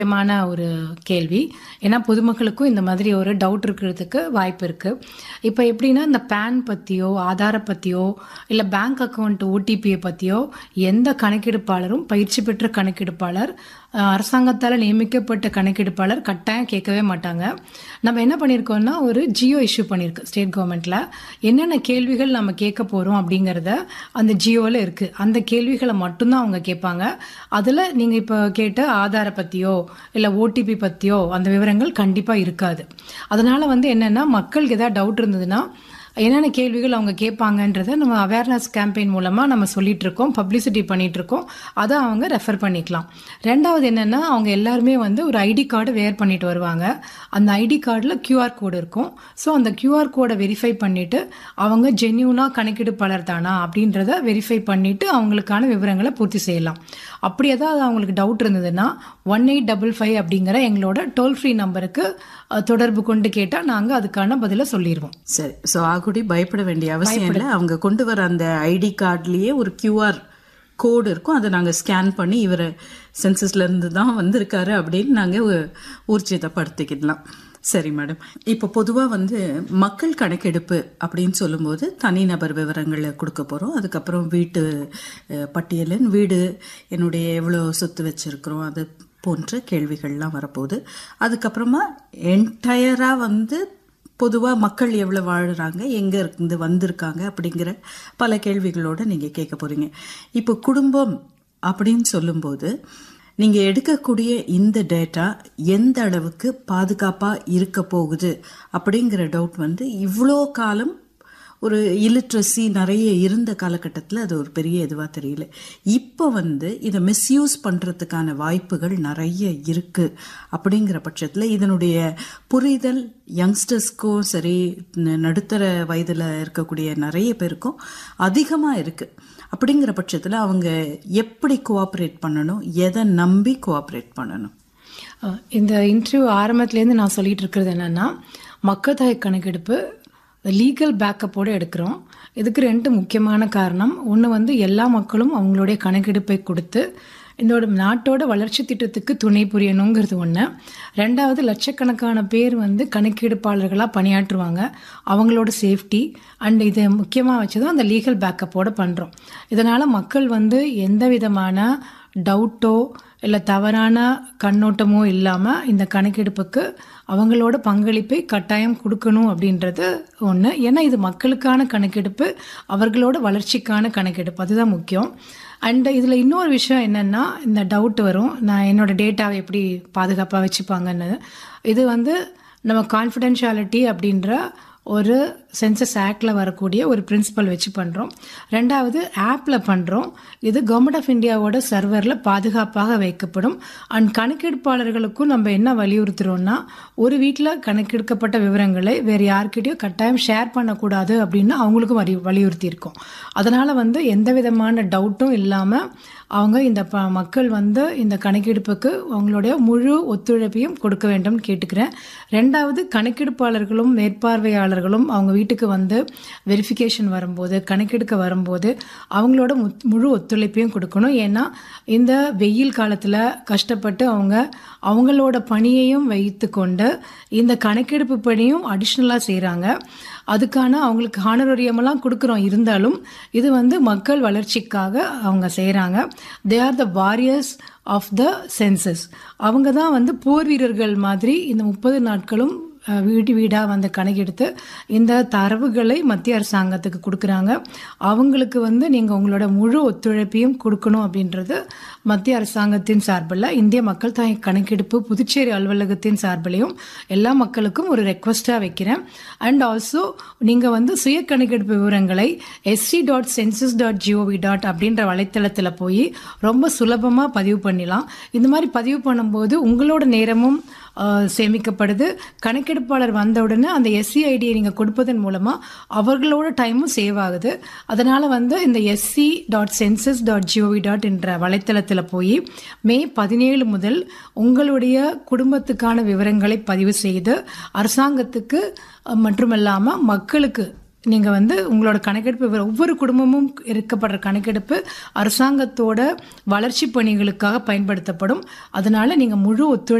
முக்கியமான ஒரு கேள்வி ஏன்னா பொதுமக்களுக்கும் இந்த மாதிரி ஒரு டவுட் இருக்கிறதுக்கு வாய்ப்பு இருக்கு இப்போ எப்படின்னா இந்த பேன் பத்தியோ ஆதார பத்தியோ இல்லை பேங்க் அக்கவுண்ட் ஓடிபியை பத்தியோ எந்த கணக்கெடுப்பாளரும் பயிற்சி பெற்ற கணக்கெடுப்பாளர் அஹ், அரசாங்கத்தால் நியமிக்கப்பட்ட கணக்கெடுப்பாளர் கட்டாயம் கேட்கவே மாட்டாங்க நம்ம என்ன பண்ணியிருக்கோம்னா ஒரு ஜியோ இஷ்யூ பண்ணியிருக்கு ஸ்டேட் கவர்மெண்ட்ல என்னென்ன கேள்விகள் நம்ம கேட்க போறோம் அப்படிங்கறத அந்த ஜியோவில் இருக்கு அந்த கேள்விகளை மட்டும்தான் அவங்க கேட்பாங்க அதுல நீங்க இப்போ கேட்ட ஆதார பத்தியோ இல்ல ஓடிபி பத்தியோ அந்த விவரங்கள் கண்டிப்பா இருக்காது அதனால வந்து என்னன்னா மக்களுக்கு ஏதாவது டவுட் இருந்ததுன்னா என்னென்ன கேள்விகள் அவங்க கேட்பாங்கன்றத நம்ம அவேர்னஸ் கேம்பெயின் மூலமா நம்ம சொல்லிட்டு இருக்கோம் பப்ளிசிட்டி பண்ணிட்டு இருக்கோம் அதை அவங்க ரெஃபர் பண்ணிக்கலாம் ரெண்டாவது என்னன்னா அவங்க எல்லாருமே வந்து ஒரு ஐடி கார்டு வேர் பண்ணிட்டு வருவாங்க அந்த ஐடி கார்டில் கியூஆர் கோடு இருக்கும் ஸோ அந்த கியூஆர் கோடை வெரிஃபை பண்ணிட்டு அவங்க ஜென்யூனா கணக்கெடுப்பாளர் தானா அப்படின்றத வெரிஃபை பண்ணிட்டு அவங்களுக்கான விவரங்களை பூர்த்தி செய்யலாம் அப்படி ஏதாவது அவங்களுக்கு டவுட் இருந்ததுன்னா ஒன் எயிட் டபுள் ஃபைவ் அப்படிங்கிற எங்களோட டோல் ஃப்ரீ நம்பருக்கு அஹ், தொடர்பு கொண்டு கேட்டால் நாங்கள் அதுக்கான பதிலை சொல்லிடுவோம் சரி ஸோ ஆகுடி பயப்பட வேண்டிய அவசியம் இல்லை அவங்க கொண்டு வர அந்த ஐடி கார்ட்லயே ஒரு கியூஆர் கோடு இருக்கும் அதை நாங்கள் ஸ்கேன் பண்ணி இவர் சென்சஸ்ல இருந்து தான் வந்திருக்காரு அப்படின்னு நாங்கள் ஊர்ஜிதப்படுத்திக்கிடலாம் சரி மேடம் இப்போ பொதுவாக வந்து மக்கள் கணக்கெடுப்பு அப்படின்னு சொல்லும்போது தனிநபர் விவரங்களை கொடுக்க போகிறோம் அதுக்கப்புறம் வீட்டு அஹ், பட்டியலின் வீடு என்னுடைய எவ்வளோ சொத்து வச்சிருக்கிறோம் அது போன்ற கேள்விகள்லாம் வரப்போகுது அதுக்கப்புறமா என்டையராக வந்து பொதுவாக மக்கள் எவ்வளோ வாழுறாங்க எங்கே இருந்து வந்திருக்காங்க அப்படிங்கிற பல கேள்விகளோட நீங்கள் கேட்க போகிறீங்க இப்போ குடும்பம் அப்படின்னு சொல்லும்போது நீங்கள் எடுக்கக்கூடிய இந்த டேட்டா எந்த அளவுக்கு பாதுகாப்பாக இருக்க போகுது அப்படிங்கிற டவுட் வந்து இவ்வளோ காலம் ஒரு இல்லிட்ரஸி நிறைய இருந்த காலகட்டத்தில் அது ஒரு பெரிய இதுவாக தெரியல இப்போ வந்து இதை மிஸ்யூஸ் பண்ணுறதுக்கான வாய்ப்புகள் நிறைய இருக்கு அப்படிங்கிற பட்சத்தில் இதனுடைய புரிதல் யங்ஸ்டர்ஸ்க்கும் சரி ந- நடுத்தர வயதில் இருக்கக்கூடிய நிறைய பேருக்கும் அதிகமாக இருக்கு அப்படிங்கிற பட்சத்தில் அவங்க எப்படி கோஆப்ரேட் பண்ணணும் எதை நம்பி கோஆப்ரேட் பண்ணணும் அஹ், இந்த இன்டர்வியூ ஆரம்பத்துலேருந்து நான் சொல்லிட்டு இருக்கிறது என்னன்னா மக்கள் தொகை கணக்கெடுப்பு லீகல் பேக்கப்போடு எடுக்கிறோம் இதுக்கு ரெண்டு முக்கியமான காரணம் ஒன்று வந்து எல்லா மக்களும் அவங்களுடைய கணக்கெடுப்பை கொடுத்து இதோட நாட்டோட வளர்ச்சி திட்டத்துக்கு துணை புரியணுங்கிறது ஒன்று ரெண்டாவது லட்சக்கணக்கான பேர் வந்து கணக்கெடுப்பாளர்களாக பணியாற்றுவாங்க அவங்களோட சேஃப்டி அண்ட் இதை முக்கியமாக வச்சு தான் அந்த லீகல் பேக்கப்போட பண்ணுறோம் இதனால் மக்கள் வந்து எந்த விதமான டவுட்டோ இல்லை தவறான கண்ணோட்டமோ இல்லாமல் இந்த கணக்கெடுப்புக்கு அவங்களோட பங்களிப்பை கட்டாயம் கொடுக்கணும் அப்படின்றது ஒன்று ஏன்னா இது மக்களுக்கான கணக்கெடுப்பு அவர்களோட வளர்ச்சிக்கான கணக்கெடுப்பு அதுதான் முக்கியம் அண்ட் இதில் இன்னொரு விஷயம் என்னென்னா இந்த டவுட் வரும் நான் என்னோட டேட்டாவை எப்படி பாதுகாப்பாக வச்சுப்பாங்கன்னு இது வந்து நம்ம கான்ஃபிடென்ஷியாலிட்டி அப்படின்ற ஒரு சென்சஸ் ஆக்டில் வரக்கூடிய ஒரு பிரின்சிபல் வச்சு பண்ணுறோம் ரெண்டாவது ஆப்பில் பண்ணுறோம் இது கவர்மெண்ட் ஆஃப் இந்தியாவோட சர்வரில் பாதுகாப்பாக வைக்கப்படும் அண்ட் கணக்கெடுப்பாளர்களுக்கும் நம்ம என்ன வலியுறுத்துறோம்னா ஒரு வீட்டில் கணக்கெடுக்கப்பட்ட விவரங்களை வேறு யார்கிட்டயும் கட்டாயம் ஷேர் பண்ணக்கூடாது அப்படின்னு அவங்களுக்கும் வலி வலியுறுத்தியிருக்கோம் அதனால் வந்து எந்த விதமான டவுட்டும் இல்லாமல் அவங்க இந்த ப மக்கள் வந்து இந்த கணக்கெடுப்புக்கு அவங்களுடைய முழு ஒத்துழைப்பையும் கொடுக்க வேண்டும் கேட்டுக்கிறேன் ரெண்டாவது கணக்கெடுப்பாளர்களும் மேற்பார்வையாளர்களும் அவங்க வீட்டுக்கு வந்து வெரிஃபிகேஷன் வரும்போது கணக்கெடுக்க வரும்போது அவங்களோட முத்- முழு ஒத்துழைப்பையும் கொடுக்கணும் ஏன்னா இந்த வெயில் காலத்தில் கஷ்டப்பட்டு அவங்க அவங்களோட பணியையும் வைத்துக்கொண்டு இந்த கணக்கெடுப்பு பணியும் அடிஷ்னலாக செய்கிறாங்க அதுக்கான அவங்களுக்கு ஹானரோரியமெல்லாம் கொடுக்குறோம் இருந்தாலும் இது வந்து மக்கள் வளர்ச்சிக்காக அவங்க செய்கிறாங்க they are the warriors of the census அவங்க தான் வந்து போர் வீரர்கள் மாதிரி இந்த முப்பது நாட்களும் அஹ், வீடு வீடாக வந்து கணக்கெடுத்து இந்த தரவுகளை மத்திய அரசாங்கத்துக்கு கொடுக்குறாங்க அவங்களுக்கு வந்து நீங்கள் உங்களோட முழு ஒத்துழைப்பையும் கொடுக்கணும் அப்படின்றது மத்திய அரசாங்கத்தின் சார்பில் இந்திய மக்கள் தொகை கணக்கெடுப்பு புதுச்சேரி அலுவலகத்தின் சார்பிலையும் எல்லா மக்களுக்கும் ஒரு ரெக்வஸ்ட்டாக வைக்கிறேன் அண்ட் ஆல்சோ நீங்கள் வந்து சுய கணக்கெடுப்பு விவரங்களை SC dot census dot gov dot அப்படின்ற வலைத்தளத்தில் போய் ரொம்ப சுலபமாக பதிவு பண்ணிடலாம் இந்த மாதிரி பதிவு பண்ணும்போது உங்களோட நேரமும் ஆஹ், சேமிக்கப்படுது கணக்கெடுப்பாளர் வந்த உடனே அந்த எஸ்சி ஐடியை நீங்கள் கொடுப்பதன் மூலமாக அவர்களோட டைமும் சேவ் ஆகுது அதனால் வந்து இந்த SC dot census dot gov dot என்ற வலைத்தளத்தில் போய் மே பதினேழு முதல் உங்களுடைய குடும்பத்துக்கான விவரங்களை பதிவு செய்து அரசாங்கத்துக்கு அஹ், மட்டுமல்லாமல் மக்களுக்கு நீங்கள் வந்து உங்களோட கணக்கெடுப்பு விவரம் ஒவ்வொரு குடும்பமும் இருக்கப்படுற கணக்கெடுப்பு அரசாங்கத்தோட வளர்ச்சி பணிகளுக்காக பயன்படுத்தப்படும் அதனால நீங்கள் முழு ஒத்துழைப்பு